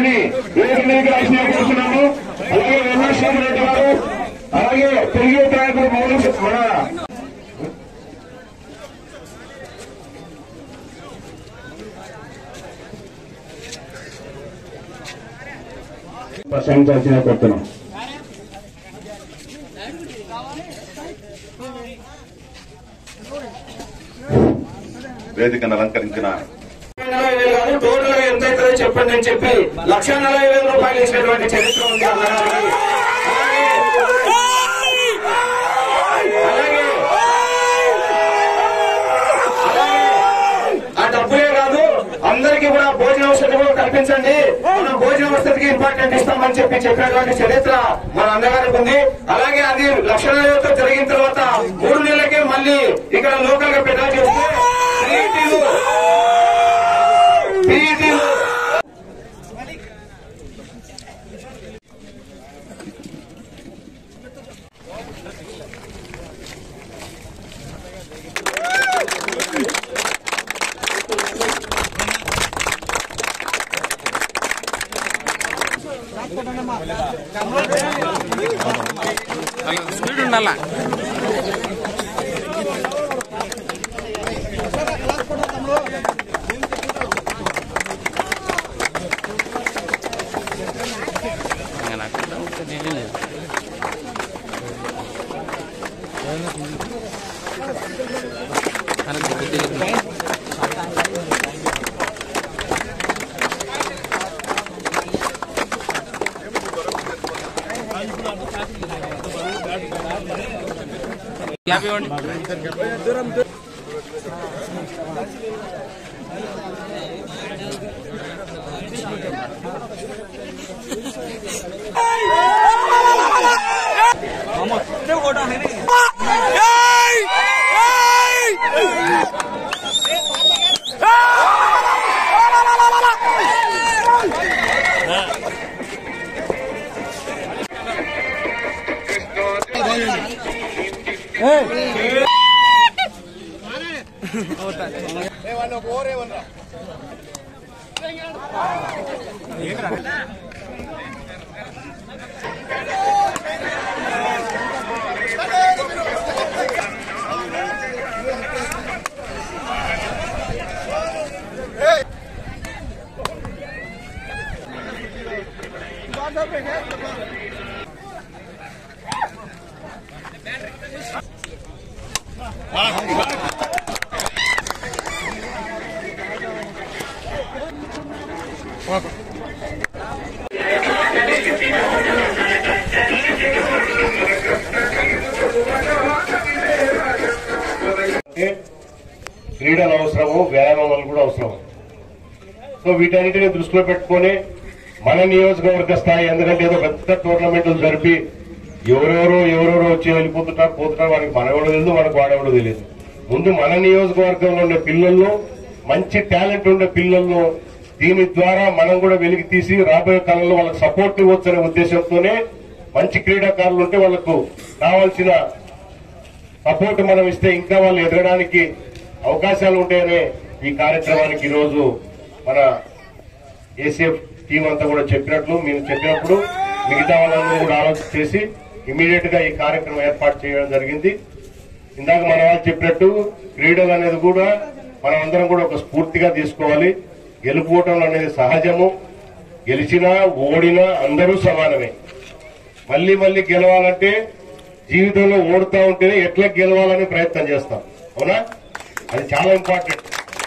గారిని వేదిక మీదకి రాసిన కోరుతున్నాము అలాగే వెంకటేశ్వర రెడ్డి గారు అలాగే తెలుగు నాయకుడు మౌలిక మన ప్రశంసించిన కోరుతున్నాం వేదికను అలంకరించిన నలభై వేలు కాదు టోటల్ గా ఎంత అవుతుందో చెప్పండి అని చెప్పి లక్ష నలభై వేల రూపాయలు ఇచ్చినటువంటి చరిత్ర ఉంది అన్నగారికి. అలాగే అలాగే ఆ డబ్బులే కాదు అందరికీ కూడా భోజన వసతి కూడా కల్పించండి మనం భోజన వసతికి ఇంపార్టెంట్ ఇస్తామని చెప్పి చెప్పినటువంటి చరిత్ర మన అన్నగారికి ఉంది అలాగే అది లక్షణాలతో జరిగిన తర్వాత మూడు నెలలకే మళ్ళీ ఇక్కడ లోకల్ గా పెట్టాలి చేస్తే PET లు పీఈటీలు స్పీడ్ ఉండాలా ఇంకా నాకు తెలియదు లేదు కానీ బుద్ధి తెలియదు. క్యాబ్ ఇవ్వండి అంటే క్రీడలు అవసరము వ్యాయామాలు కూడా అవసరం సో వీటన్నిటిని దృష్టిలో పెట్టుకొని మన నియోజకవర్గ స్థాయి ఎందుకంటే ఏదో పెద్ద టోర్నమెంట్లు జరిపి ఎవరెవరో ఎవరెవరో వచ్చి వెళ్ళిపోతుంటారు పోతుంటారు వాడికి మనెవడో తెలియదు వాడికి వాడెవడో తెలియదు ముందు మన నియోజకవర్గంలో ఉండే పిల్లల్లో మంచి టాలెంట్ ఉండే పిల్లల్లో దీని ద్వారా మనం కూడా వెలికి తీసి రాబోయే కాలంలో వాళ్ళకి సపోర్ట్ ఇవ్వచ్చు అనే ఉద్దేశంతోనే మంచి క్రీడాకారులు ఉంటే వాళ్ళకు కావాల్సిన సపోర్ట్ మనం ఇస్తే ఇంకా వాళ్ళు ఎదగడానికి అవకాశాలు ఉంటాయనే ఈ కార్యక్రమానికి ఈరోజు మన ఏసీఎఫ్ టీం అంతా కూడా చెప్పినట్లు మీరు చెప్పినప్పుడు మిగతా వాళ్ళందరూ కూడా ఆలోచన చేసి ఇమీడియట్ గా ఈ కార్యక్రమం ఏర్పాటు చేయడం జరిగింది ఇందాక మన వాళ్ళు చెప్పినట్టు క్రీడలు అనేది కూడా మనం అందరం కూడా ఒక స్ఫూర్తిగా తీసుకోవాలి గెలుపుకోవటం అనేది సహజము గెలిచినా ఓడినా అందరూ సమానమే మళ్ళీ మళ్ళీ గెలవాలంటే జీవితంలో ఓడుతా ఉంటేనే ఎట్లా గెలవాలని ప్రయత్నం చేస్తాం అవునా అది చాలా ఇంపార్టెంట్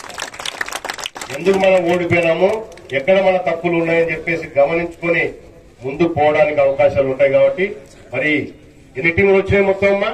ఎందుకు మనం ఓడిపోయినాము ఎక్కడ మన తప్పులు ఉన్నాయని చెప్పేసి గమనించుకొని ముందు పోవడానికి అవకాశాలు ఉంటాయి కాబట్టి మరి ఎన్ని టీములు వచ్చినాయి మొత్తం అమ్మా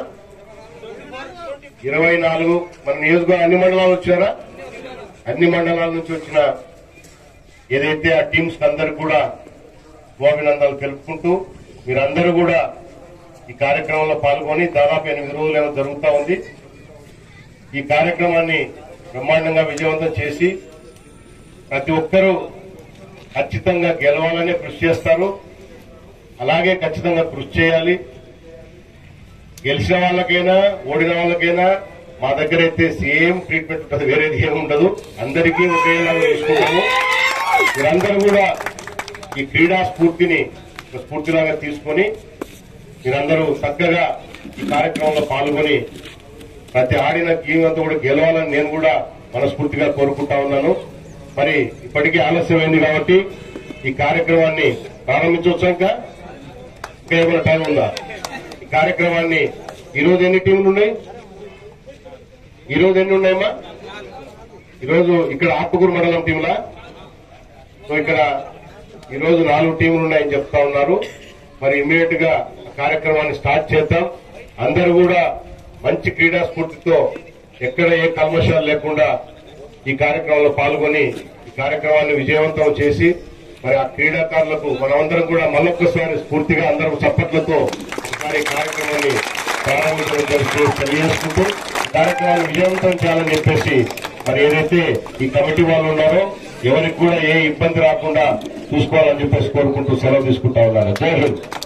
ఇరవై నాలుగు మన నియోజకవర్గం అన్ని మండలాలు వచ్చారా అన్ని మండలాల నుంచి వచ్చిన ఏదైతే ఆ టీమ్స్ అందరికి కూడా శుభాభినందనలు తెలుపుకుంటూ మీరందరూ కూడా ఈ కార్యక్రమంలో పాల్గొని దాదాపు ఎనిమిది రోజులు ఏమో జరుగుతూ ఉంది ఈ కార్యక్రమాన్ని బ్రహ్మాండంగా విజయవంతం చేసి ప్రతి ఒక్కరూ ఖచ్చితంగా గెలవాలనే కృషి చేస్తారు అలాగే ఖచ్చితంగా కృషి చేయాలి గెలిచిన వాళ్ళకైనా ఓడిన వాళ్ళకైనా మా దగ్గర అయితే సేమ్ ట్రీట్మెంట్ ఉంటుంది వేరేది ఏమి ఉండదు అందరికీ ఒకేలాగా చూసుకుంటాము మీరందరూ కూడా ఈ క్రీడా స్ఫూర్తిని ఒక స్ఫూర్తిలాగా తీసుకొని మీరందరూ చక్కగా ఈ కార్యక్రమంలో పాల్గొని ప్రతి ఆడిన గేమ్ అంతా కూడా గెలవాలని నేను కూడా మనస్ఫూర్తిగా కోరుకుంటా ఉన్నాను మరి ఇప్పటికీ ఆలస్యమైంది కాబట్టి ఈ కార్యక్రమాన్ని ప్రారంభించవచ్చు ఇంకా ఇంకా ఏమైనా టైం ఉందా ఈ కార్యక్రమాన్ని ఈ రోజు ఎన్ని టీంలు ఉన్నాయి ఈ రోజు ఎన్ని ఉన్నాయమ్మా ఈరోజు ఇక్కడ ఆత్మకూరు మండలం టీంలా సో ఇక్కడ ఈ రోజు నాలుగు టీంలు ఉన్నాయని చెప్తా ఉన్నారు మరి ఇమీడియట్ గా కార్యక్రమాన్ని స్టార్ట్ చేద్దాం అందరూ కూడా మంచి క్రీడా స్ఫూర్తితో ఎక్కడ ఏ కల్మషాలు లేకుండా ఈ కార్యక్రమంలో పాల్గొని ఈ కార్యక్రమాన్ని విజయవంతం చేసి మరి ఆ క్రీడాకారులకు మనమందరం కూడా మళ్ళొక్కసారి స్ఫూర్తిగా అందరం చప్పట్లతో ఒకసారి ఈ కార్యక్రమాన్ని ప్రారంభించడం జరుగుతుంది తెలియజేసుకుంటూ ఈ కార్యక్రమాన్ని విజయవంతం చేయాలని చెప్పేసి మరి ఏదైతే ఈ కమిటీ వాళ్ళు ఉన్నారో ఎవరికి కూడా ఏ ఇబ్బంది రాకుండా చూసుకోవాలని చెప్పేసి కోరుకుంటూ సెలవు తీసుకుంటా ఉన్నారు జై హింద్